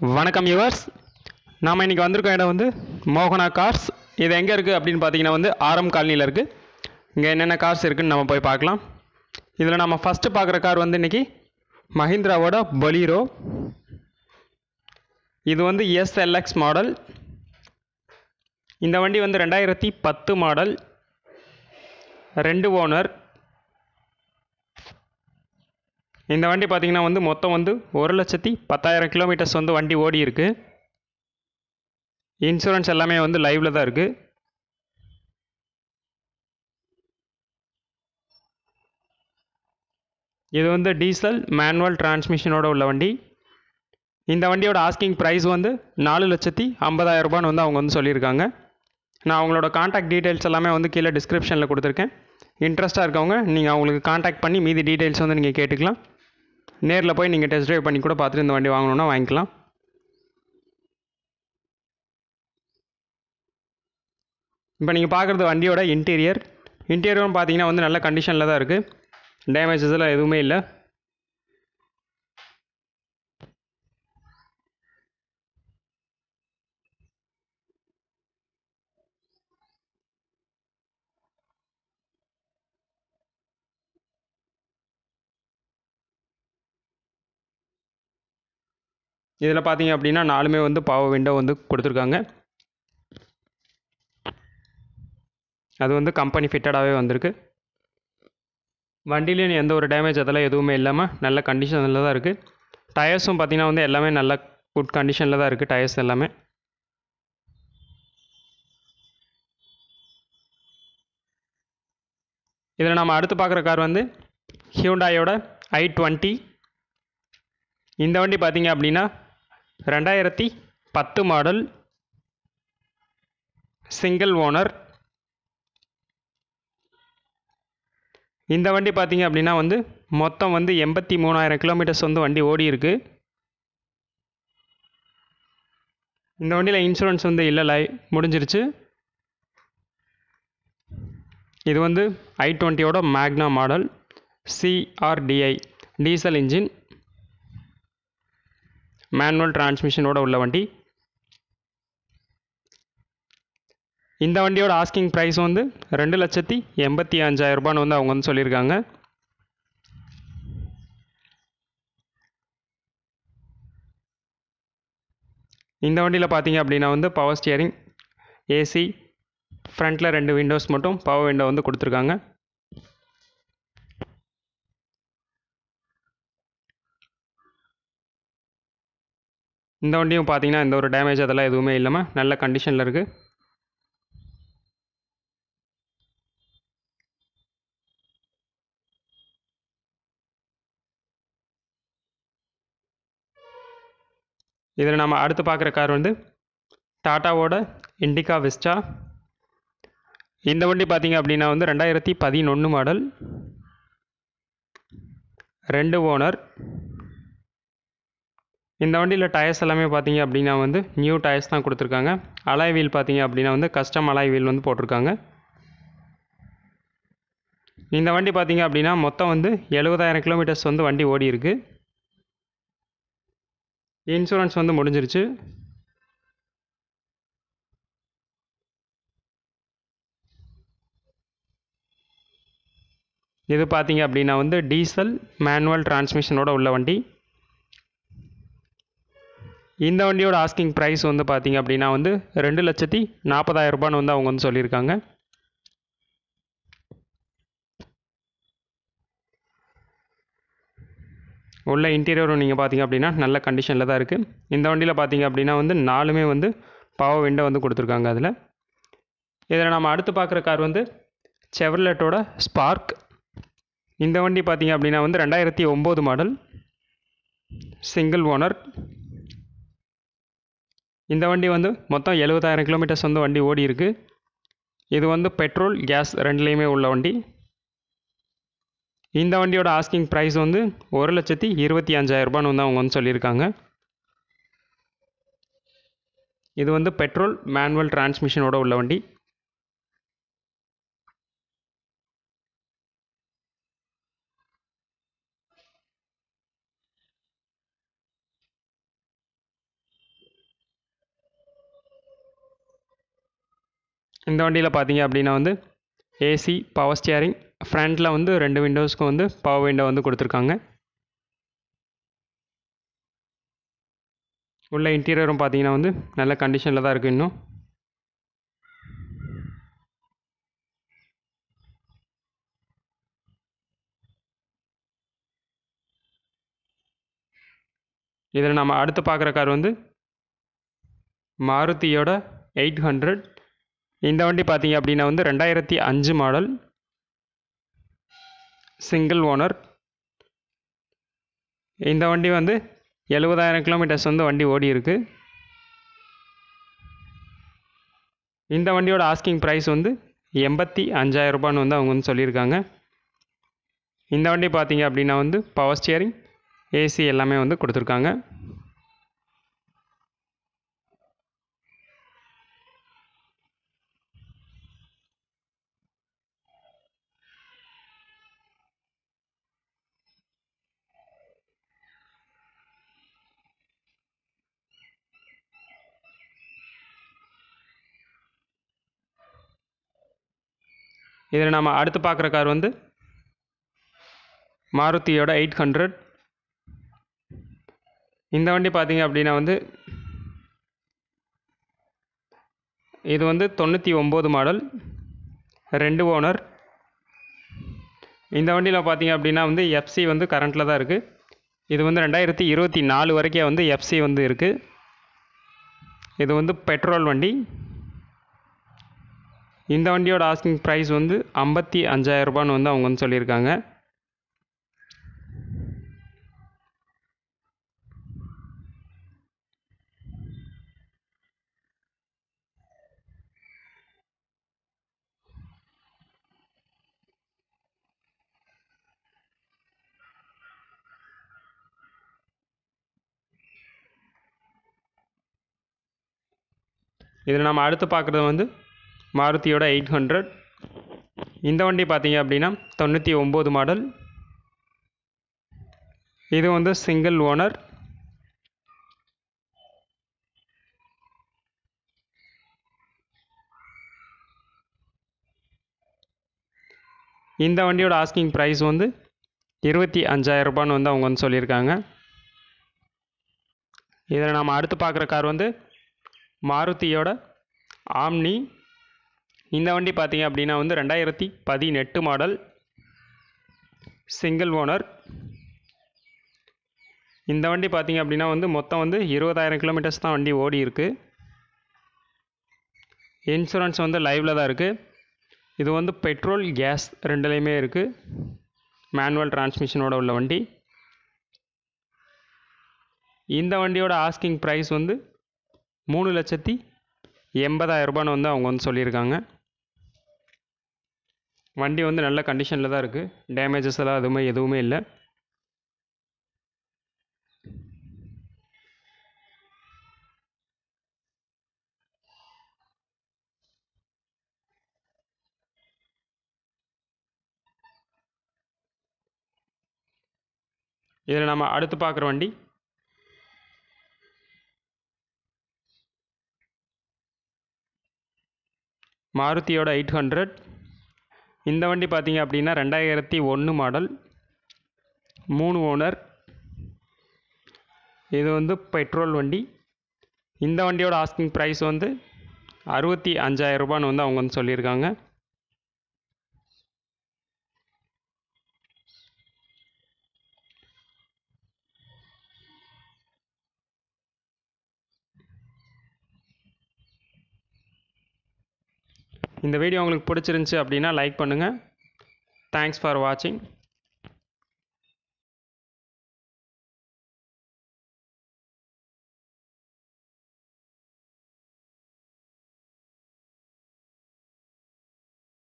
வணக்கம் யுவர்ஸ் நாம் இன்றைக்கி வந்திருக்க இடம் வந்து மோகனா கார்ஸ் இது எங்கே இருக்குது அப்படின்னு பார்த்தீங்கன்னா வந்து ஆரம் காலனியில் இருக்குது இங்கே என்னென்ன கார்ஸ் இருக்குன்னு நம்ம போய் பார்க்கலாம் இதில் நம்ம ஃபஸ்ட்டு பார்க்குற கார் வந்து இன்றைக்கி மஹிந்திராவோட பொலீரோ இது வந்து எஸ்எல்எக்ஸ் மாடல் இந்த வண்டி வந்து ரெண்டாயிரத்தி பத்து மாடல் ரெண்டு ஓனர் இந்த வண்டி பார்த்தீங்கன்னா வந்து மொத்தம் வந்து ஒரு லட்சத்தி பத்தாயிரம் கிலோமீட்டர்ஸ் வந்து வண்டி ஓடி இருக்கு இன்சூரன்ஸ் எல்லாமே வந்து லைவ்ல தான் இருக்கு இது வந்து டீசல் மேனுவல் டிரான்ஸ்மிஷனோட உள்ள வண்டி இந்த வண்டியோட ஆஸ்கிங் ப்ரைஸ் வந்து நாலு லட்சத்தி ஐம்பதாயிரம் ரூபான்னு வந்து அவங்க வந்து சொல்லியிருக்காங்க நான் அவங்களோட காண்டாக்ட் டீட்டெயில்ஸ் எல்லாமே வந்து கீழே டிஸ்கிரிப்ஷனில் கொடுத்துருக்கேன் இன்ட்ரெஸ்ட்டாக இருக்கவங்க நீங்கள் அவங்களுக்கு காண்டாக்ட் பண்ணி மீதி டீட்டெயில்ஸ் வந்து நீங்கள் கேட்டுக்கலாம் நேரில் போய் நீங்கள் டெஸ்ட் ட்ரைவ் பண்ணி கூட பார்த்துட்டு இந்த வண்டி வாங்கணுன்னா வாங்கிக்கலாம் இப்போ நீங்கள் பார்க்குறது வண்டியோட இன்டீரியர் இன்டீரியரும் பார்த்தீங்கன்னா வந்து நல்ல கண்டிஷனில் தான் இருக்குது டேமேஜஸ் எல்லாம் எதுவுமே இல்லை இதில் பார்த்தீங்க அப்படின்னா நாலுமே வந்து பாவ விண்டோ வந்து கொடுத்துருக்காங்க அது வந்து கம்பெனி ஃபிட்டடாகவே வந்திருக்கு வண்டிலையும் எந்த ஒரு டேமேஜ் அதெல்லாம் எதுவுமே இல்லாமல் நல்ல கண்டிஷனில் தான் இருக்குது டயர்ஸும் பார்த்தீங்கன்னா வந்து எல்லாமே நல்ல குட் கண்டிஷனில் தான் இருக்குது டயர்ஸ் எல்லாமே இதில் நம்ம அடுத்து பார்க்குற கார் வந்து ஹியூண்டாயோட ஐ டுவெண்ட்டி இந்த வண்டி பார்த்தீங்க அப்படின்னா ரெண்டாயிரத்தி பத்து மாடல் சிங்கிள் ஓனர் இந்த வண்டி பார்த்தீங்க அப்படின்னா வந்து மொத்தம் வந்து எண்பத்தி மூணாயிரம் கிலோமீட்டர்ஸ் வந்து வண்டி ஓடி இருக்கு இந்த வண்டியில் இன்சூரன்ஸ் வந்து இல்லை லை முடிஞ்சிருச்சு இது வந்து ஐ டுவெண்ட்டியோட Magna model CRDI diesel engine manual டிரான்ஸ்மிஷனோட உள்ள வண்டி இந்த வண்டியோட ஆஸ்கிங் ப்ரைஸ் வந்து ரெண்டு லட்சத்தி எண்பத்தி அஞ்சாயிரம் ரூபான்னு வந்து அவங்க வந்து சொல்லியிருக்காங்க இந்த வண்டியில் பார்த்தீங்க அப்படின்னா வந்து பவர் ஸ்டியரிங் ஏசி ஃப்ரண்ட்டில் ரெண்டு விண்டோஸ் மட்டும் பவர் விண்டோ வந்து கொடுத்துருக்காங்க இந்த வண்டியும் பார்த்தீங்கன்னா எந்த ஒரு டேமேஜ் அதெல்லாம் எதுவுமே இல்லாமல் நல்ல கண்டிஷனில் இருக்குது இதில் நம்ம அடுத்து பார்க்குற கார் வந்து டாட்டாவோட இண்டிகா விஸ்டா இந்த வண்டி பார்த்தீங்க அப்படின்னா வந்து ரெண்டாயிரத்தி பதினொன்று மாடல் ரெண்டு ஓனர் இந்த வண்டியில் டயர்ஸ் எல்லாமே பார்த்தீங்க அப்படின்னா வந்து நியூ டயர்ஸ் தான் கொடுத்துருக்காங்க அலாய் வீல் பார்த்தீங்க அப்படின்னா வந்து கஸ்டம் அலாய் வீல் வந்து போட்டிருக்காங்க இந்த வண்டி பார்த்தீங்க அப்படின்னா மொத்தம் வந்து எழுபதாயிரம் கிலோமீட்டர்ஸ் வந்து வண்டி ஓடி இருக்கு இன்சூரன்ஸ் வந்து முடிஞ்சிருச்சு இது பார்த்தீங்க அப்படின்னா வந்து டீசல் மேனுவல் டிரான்ஸ்மிஷனோட உள்ள வண்டி இந்த வண்டியோட ஆஸ்கிங் ப்ரைஸ் வந்து பார்த்தீங்க அப்படின்னா வந்து ரெண்டு லட்சத்தி நாற்பதாயிரம் ரூபான்னு வந்து அவங்க வந்து சொல்லியிருக்காங்க உள்ள இன்டீரியரும் நீங்கள் பார்த்தீங்க அப்படின்னா நல்ல கண்டிஷனில் தான் இருக்குது இந்த வண்டியில் பார்த்தீங்க அப்படின்னா வந்து நாலுமே வந்து பவர் விண்டோ வந்து கொடுத்துருக்காங்க அதில் இதில் நம்ம அடுத்து பார்க்குற கார் வந்து செவர்லெட்டோட ஸ்பார்க் இந்த வண்டி பார்த்தீங்க அப்படின்னா வந்து ரெண்டாயிரத்தி ஒம்பது மாடல் சிங்கிள் ஓனர் இந்த வண்டி வந்து மொத்தம் எழுபதாயிரம் கிலோமீட்டர்ஸ் வந்து வண்டி ஓடி இருக்கு இது வந்து பெட்ரோல் கேஸ் ரெண்டுலேயுமே உள்ள வண்டி இந்த வண்டியோட ஆஸ்கிங் ப்ரைஸ் வந்து ஒரு லட்சத்தி இருபத்தி அஞ்சாயிரம் ரூபான்னு வந்து அவங்க வந்து சொல்லியிருக்காங்க இது வந்து பெட்ரோல் மேனுவல் டிரான்ஸ்மிஷனோட உள்ள வண்டி இந்த வண்டியில் பார்த்தீங்க அப்படின்னா வந்து ஏசி பவர் ஸ்டியரிங் ஃப்ரண்ட்டில் வந்து ரெண்டு விண்டோஸ்க்கும் வந்து பவர் விண்டோ வந்து கொடுத்துருக்காங்க உள்ள இன்டீரியரும் பார்த்தீங்கன்னா வந்து நல்ல கண்டிஷனில் தான் இருக்குது இன்னும் இதில் நம்ம அடுத்து பார்க்குற கார் வந்து மாருதியோட எயிட் ஹண்ட்ரட் இந்த வண்டி பார்த்தீங்க அப்படின்னா வந்து ரெண்டாயிரத்தி அஞ்சு மாடல் சிங்கிள் ஓனர் இந்த வண்டி வந்து எழுபதாயிரம் கிலோமீட்டர்ஸ் வந்து வண்டி ஓடி இருக்கு இந்த வண்டியோட ஆஸ்கிங் ப்ரைஸ் வந்து எண்பத்தி அஞ்சாயிரம் ரூபான்னு வந்து அவங்க வந்து சொல்லியிருக்காங்க இந்த வண்டி பார்த்தீங்க அப்படின்னா வந்து பவர் ஸ்டியரிங் ஏசி எல்லாமே வந்து கொடுத்துருக்காங்க இதில் நம்ம அடுத்து பார்க்குற கார் வந்து மாருதியோட எயிட் ஹண்ட்ரட் இந்த வண்டி பார்த்தீங்க அப்படின்னா வந்து இது வந்து தொண்ணூற்றி ஒம்பது மாடல் ரெண்டு ஓனர் இந்த வண்டியில் பார்த்தீங்க அப்படின்னா வந்து எஃப்சி வந்து கரண்ட்டில் தான் இருக்குது இது வந்து ரெண்டாயிரத்தி இருபத்தி நாலு வரைக்கும் வந்து எஃப்சி வந்து இருக்குது இது வந்து பெட்ரோல் வண்டி இந்த வண்டியோட ஆஸ்கிங் ப்ரைஸ் வந்து ஐம்பத்தி அஞ்சாயிரம் ரூபான்னு வந்து அவங்க வந்து சொல்லியிருக்காங்க இதில் நம்ம அடுத்து பார்க்குறது வந்து மாருதியோட எயிட் ஹண்ட்ரட் இந்த வண்டி பார்த்தீங்க அப்படின்னா தொண்ணூற்றி ஒம்பது மாடல் இது வந்து சிங்கிள் ஓனர் இந்த வண்டியோட ஆஸ்கிங் ப்ரைஸ் வந்து இருபத்தி அஞ்சாயிரம் ரூபான்னு வந்து அவங்க வந்து சொல்லியிருக்காங்க இதில் நம்ம அடுத்து பார்க்குற கார் வந்து மாருதியோட ஆம்னி இந்த வண்டி பார்த்தீங்க அப்படின்னா வந்து ரெண்டாயிரத்தி பதினெட்டு மாடல் சிங்கிள் ஓனர் இந்த வண்டி பார்த்தீங்க அப்படின்னா வந்து மொத்தம் வந்து இருபதாயிரம் கிலோமீட்டர்ஸ் தான் வண்டி ஓடி இருக்கு இன்சூரன்ஸ் வந்து லைவில் தான் இருக்குது இது வந்து பெட்ரோல் கேஸ் ரெண்டுலேயுமே இருக்குது மேனுவல் டிரான்ஸ்மிஷனோட உள்ள வண்டி இந்த வண்டியோட ஆஸ்கிங் ப்ரைஸ் வந்து மூணு லட்சத்தி எண்பதாயிரம் ரூபான்னு வந்து அவங்க வந்து சொல்லியிருக்காங்க வண்டி வந்து நல்ல கண்டிஷனில் தான் இருக்குது டேமேஜஸ் எல்லாம் எதுவுமே எதுவுமே இல்லை இதில் நம்ம அடுத்து பார்க்குற வண்டி மாருதியோட எயிட் ஹண்ட்ரட் இந்த வண்டி பார்த்தீங்க அப்படின்னா ரெண்டாயிரத்தி ஒன்று மாடல் மூணு ஓனர் இது வந்து பெட்ரோல் வண்டி இந்த வண்டியோட ஆஸ்கிங் ப்ரைஸ் வந்து அறுபத்தி அஞ்சாயிரம் ரூபான்னு வந்து அவங்க வந்து சொல்லியிருக்காங்க இந்த வீடியோ உங்களுக்கு பிடிச்சிருந்துச்சி அப்படின்னா லைக் பண்ணுங்கள் தேங்க்ஸ் ஃபார் வாட்சிங்